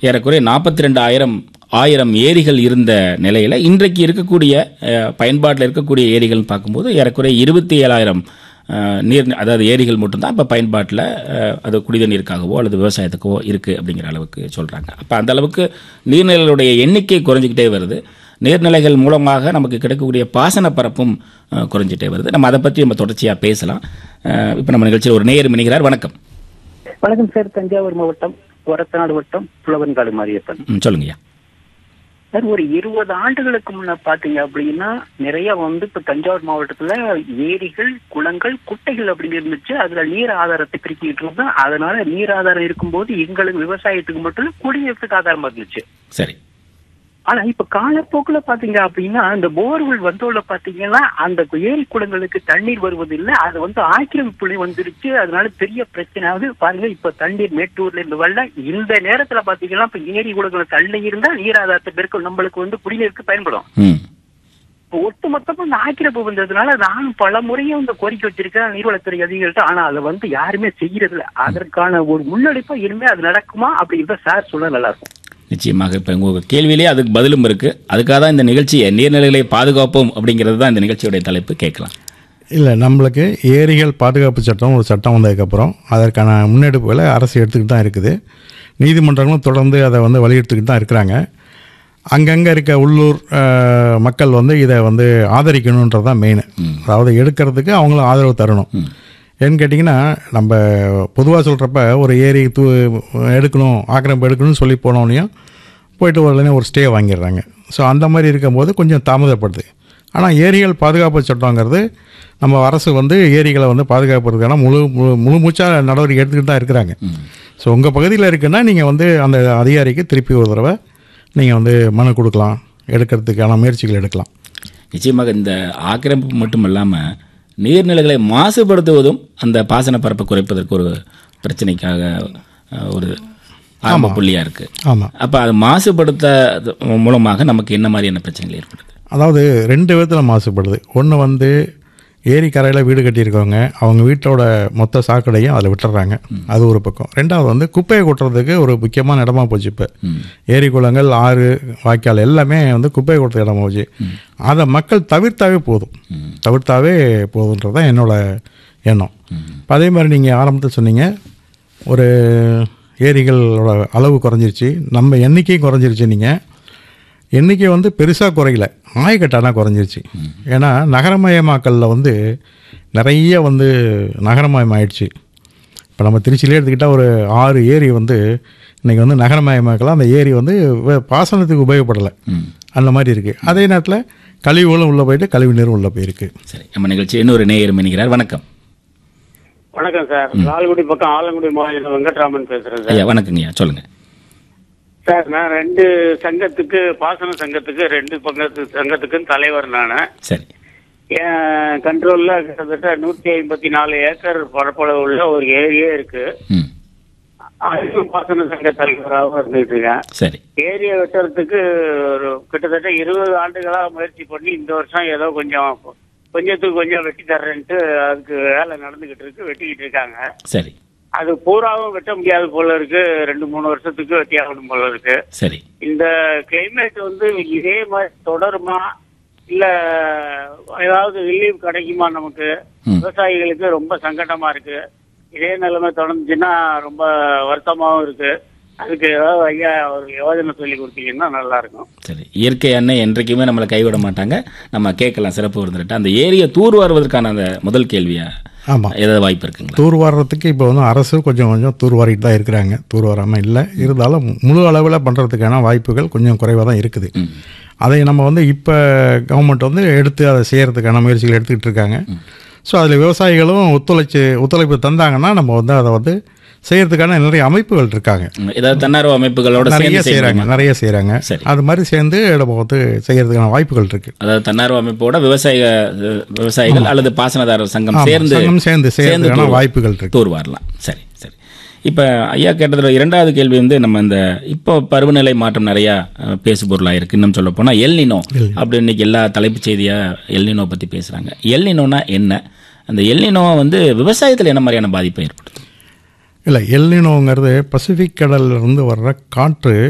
ஏறக்குறைய நாற்பத்தி ரெண்டு ஆயிரம் ஆயிரம் ஏரிகள் இருந்த நிலையில் இன்றைக்கு இருக்கக்கூடிய பயன்பாட்டில் இருக்கக்கூடிய ஏரிகள் பார்க்கும்போது ஏறக்குறைய இருபத்தி ஏழாயிரம் நீர் அதாவது ஏரிகள் மட்டும்தான் இப்போ பயன்பாட்டில் அது குடித நீருக்காகவோ அல்லது விவசாயத்துக்கோ இருக்குது அப்படிங்கிற அளவுக்கு சொல்கிறாங்க அப்போ அந்த அளவுக்கு நீர்நிலைகளுடைய எண்ணிக்கை குறைஞ்சிக்கிட்டே வருது நீர்நிலைகள் மூலமாக நமக்கு கிடைக்கக்கூடிய பாசன பரப்பும் அஹ், குறைஞ்சிட்டே வருது நம்ம அதை பற்றி நம்ம தொடர்ச்சியாக பேசலாம் இப்போ நம்ம நிகழ்ச்சியில் ஒரு நேயர் மினிகிறார் வணக்கம் வணக்கம் சார் தஞ்சாவூர் மாவட்டம் ஒரத்தநாடு வட்டம் புலவன்காடு மாரியப்பன் ம், சொல்லுங்கய்யா சார் ஒரு இருபது ஆண்டுகளுக்கு முன்ன பாத்தீங்க அப்படின்னா நிறைய வந்து இப்ப தஞ்சாவூர் மாவட்டத்துல ஏரிகள் குளங்கள் குட்டைகள் அப்படின்னு இருந்துச்சு அதுல நீர் ஆதாரத்தை பிரிச்சுக்கிட்டு இருந்தோம் அதனால நீர் ஆதாரம் இருக்கும்போது எங்களுக்கு விவசாயத்துக்கு மட்டும் இல்ல, குடிநீருக்கு ஆதாரமா இருந்துச்சு சரி ஆனா இப்ப காலப்போக்குல பாத்தீங்க அப்படின்னா இந்த போர்வெல் வந்தோட பாத்தீங்கன்னா அந்த ஏரி குளங்களுக்கு தண்ணீர் வருவதில்லை அது வந்து ஆக்கிரமிப்புள்ளி வந்துருச்சு அதனால பெரிய பிரச்சனை ஆகுது பாருங்க இப்ப தண்ணீர் மேட்டூர்ல இருந்து வரல இந்த நேரத்துல பாத்தீங்கன்னா இப்ப ஏரி குளங்கள் தண்ணி இருந்தா நீர் ஆதாரத்தை பெருக்க நம்மளுக்கு வந்து குடிநீருக்கு பயன்படும் ம் இப்ப ஒட்டுமொத்தமா இந்த ஆக்கிரமிப்பு வந்ததுனால நானும் பல முறையும் இந்த கோரிக்கை வச்சிருக்கேன் நீர்வளத்துறை அதிகாரிகிட்ட ஆனா அதை வந்து யாருமே செய்யறது இல்ல அதற்கான ஒரு முன்னெடுப்பா இனிமே அது நடக்குமா அப்படின்றத சார் சொல்ல நல்லா இருக்கும் நிச்சயமாக இப்போ உங்கள் கேள்வியிலே அதுக்கு பதிலும் இருக்குது அதுக்காக தான் இந்த நிகழ்ச்சியை நீர்நிலைகளை பாதுகாப்போம் அப்படிங்கிறது தான் இந்த நிகழ்ச்சியுடைய தலைப்பு கேட்கலாம் இல்லை நம்மளுக்கு ஏரிகள் பாதுகாப்பு சட்டம் ஒரு சட்டம் வந்ததுக்கப்புறம் அதற்கான முன்னெடுப்புகளை அரசு எடுத்துக்கிட்டு தான் இருக்குது நீதிமன்றங்களும் தொடர்ந்து அதை வந்து வலியுறுத்திக்கிட்டு தான் இருக்கிறாங்க அங்கங்கே இருக்க உள்ளூர் அஹ், மக்கள் வந்து இதை வந்து ஆதரிக்கணுன்றது தான் மெயின் அதாவது எடுக்கிறதுக்கு அவங்களும் ஆதரவு தரணும் ஏன்னு கேட்டிங்கன்னா நம்ம பொதுவாக சொல்கிறப்ப ஒரு ஏரி தூ எடுக்கணும் ஆக்கிரமிப்பு எடுக்கணும்னு சொல்லி போனோடனையும் போயிட்டு உடனே ஒரு ஸ்டே வாங்கிடுறாங்க ஸோ அந்த மாதிரி இருக்கும்போது கொஞ்சம் தாமதப்படுது ஆனால் ஏரிகள் பாதுகாப்பு சட்டங்கிறது நம்ம அரசு வந்து ஏரிகளை வந்து பாதுகாப்புறதுக்கான முழு முழு முழு மூச்சாக நடவடிக்கை எடுத்துக்கிட்டு தான் இருக்கிறாங்க ஸோ உங்கள் பகுதியில் இருக்குன்னா நீங்கள் வந்து அந்த அதிகாரிக்கு திருப்பி ஒரு தடவை நீங்கள் வந்து மனு கொடுக்கலாம் எடுக்கிறதுக்கான முயற்சிகள் எடுக்கலாம் நிச்சயமாக இந்த ஆக்கிரமிப்பு மட்டும் இல்லாமல் நீர்நிலைகளை மாசுபடுத்துவதும் அந்த பாசன பரப்பை குறைப்பதற்கு ஒரு பிரச்சனைக்காக அஹ், ஒரு ஆரம்ப புள்ளியாக இருக்குது ஆமாம் அப்போ அது மாசுபடுத்த மூலமாக நமக்கு என்ன மாதிரியான பிரச்சனைகள் ஏற்படுது அதாவது ரெண்டு விதத்தில் மாசுபடுது ஒன்று வந்து ஏரி கரையில் வீடு கட்டியிருக்கவங்க அவங்க வீட்டோட மொத்த சாக்கடையும் அதில் விட்டுறாங்க அது ஒரு பக்கம் ரெண்டாவது வந்து குப்பையை கொட்டுறதுக்கு ஒரு முக்கியமான இடமா போச்சு இப்போ ஏரி குளங்கள் ஆறு வாய்க்கால் எல்லாமே வந்து குப்பையை கொட்டுற இடமா போச்சு அதை மக்கள் தவிர்த்தாவே போதும் தவிர்த்தாவே போதுன்றது தான் என்னோட எண்ணம் இப்ப அதே மாதிரி நீங்கள் ஆரம்பத்தில் சொன்னீங்க ஒரு ஏரிகளோட அளவு குறைஞ்சிருச்சு நம்ம எண்ணிக்கையும் குறைஞ்சிருச்சு நீங்கள் எண்ணிக்கை வந்து பெருசாக குறையல ஆயக்கட்டானா குறைஞ்சிருச்சு ஏன்னா நகரமயமாக்கலில் வந்து நிறைய வந்து நகரமயம் ஆயிடுச்சு இப்போ நம்ம திருச்சியிலே எடுத்துக்கிட்டால் ஒரு ஆறு ஏரி வந்து இன்றைக்கி வந்து நகரமயமாக்கலாம் அந்த ஏரி வந்து வே- பாசனத்துக்கு உபயோகப்படலை அந்த மாதிரி இருக்குது அதே நேரத்தில் கழிவுகளும் உள்ளே போயிட்டு கழிவு நீரும் உள்ளே போயிருக்கு சரி நம்ம நிகழ்ச்சி இன்னொரு நேயர் மினிகிறார் வணக்கம் வணக்கம் சார் லால்குடி பக்கம் ஆலங்குடி மாவட்டம் வெங்கட்ராமன் பேசுறேன் சார் ஐயா வணக்கங்கய்யா சொல்லுங்கள் சார் நான் ரெண்டு சங்கத்துக்கு பாசன சங்கத்துக்கு ரெண்டு பங்கத்து சங்கத்துக்கும் தலைவர் நான் சரி என் கண்ட்ரோல்ல கிட்டத்தட்ட நூத்தி ஐம்பத்தி நாலு ஏக்கர் பரப்பளவு உள்ள ஒரு ஏரியே இருக்கு ம் அதுக்கும் பாசன சங்க தலைவராகவும் இருந்துட்டு இருக்கேன் சரி ஏரியை வெட்டுறதுக்கு ஒரு கிட்டத்தட்ட இருபது ஆண்டுகளா முயற்சி பண்ணி இந்த வருஷம் ஏதோ கொஞ்சம் கொஞ்சத்துக்கு கொஞ்சம் வெட்டி தர்றேன்ட்டு அதுக்கு வேலை நடந்துகிட்டு இருக்கு வெட்டிக்கிட்டு இருக்காங்க சரி அது பூராவும் வெட்ட முடியாது போல இருக்கு ரெண்டு மூணு வருஷத்துக்கு வெட்டி ஆகணும் போல இருக்கு சரி இந்த கிளைமேட் வந்து இதே மாதிரி தொடருமா இல்ல ஏதாவது ரிலீஃப் கிடைக்குமா நமக்கு ம். விவசாயிகளுக்கு ரொம்ப சங்கடமா இருக்கு இதே நிலைமை தொடர்ந்துச்சுன்னா ரொம்ப வருத்தமாவும் இருக்கு அதுக்கு ஏதாவது ஐயா ஒரு யோஜனை சொல்லி கொடுத்தீங்கன்னா நல்லா இருக்கும் சரி இயற்கை அன்னை என்றைக்குமே நம்மளை கைவிட மாட்டாங்க நம்ம கேட்கலாம் சிறப்பு விருந்துட்டு அந்த ஏரியை தூர் வருவதற்கான அந்த முதல் கேள்வியா ஆமாம் ஏதாவது வாய்ப்பு இருக்குங்களா தூர் வாடுறதுக்கு இப்போ வந்து அரசு கொஞ்சம் கொஞ்சம் தூர் வாரிட்டு தான் இருக்கிறாங்க தூர் வராமல் இல்லை இருந்தாலும் முழு அளவில் பண்ணுறதுக்கான வாய்ப்புகள் கொஞ்சம் குறைவாக தான் இருக்குது அதை நம்ம வந்து இப்போ கவர்மெண்ட் வந்து எடுத்து அதை செய்கிறதுக்கான முயற்சிகள் எடுத்துக்கிட்டு இருக்காங்க ஸோ அதில் விவசாயிகளும் ஒத்துழைச்சு ஒத்துழைப்பு தந்தாங்கன்னா நம்ம வந்து அதை வந்து செய்கிறதுக்கான நிறைய அமைப்புகள் இருக்காங்க ம், ஏதாவது தன்னார்வ அமைப்புகளோட நிறைய சேர்ந்து செய்கிறாங்க செய்யறாங்க நிறைய செய்கிறாங்க சரி. அது மாதிரி சேர்ந்து நம்ம வந்து செய்கிறதுக்கான வாய்ப்புகள் இருக்குது அதாவது தன்னார்வ அமைப்போட விவசாய விவசாயிகள் அல்லது பாசனதாரர் சங்கம் ஆமா, சேர்ந்து சங்கம் சேர்ந்து செய்யறதுக்கான தூர் வாய்ப்புகள் இருக்கு. தூர் வரலாம் சரி சரி இப்போ ஐயா கேட்டதில் இரண்டாவது கேள்வி வந்து நம்ம இந்த இப்போ பருவநிலை மாற்றம் நிறையா அஹ், பேசு பொருளாக இருக்கு இன்னும் சொல்ல போனால் எல்னினோ அப்படி இன்னைக்கு எல்லா தலைப்புச் செய்தியாக எல்னினோ பற்றி பேசுகிறாங்க எல்னினோனா என்ன அந்த எல்னினோ வந்து விவசாயத்தில் என்ன மாதிரியான பாதிப்பை ஏற்படுத்தும் இல்லை எல்லினோங்கிறது பசிபிக் கடல்ல இருந்து வர்ற காற்று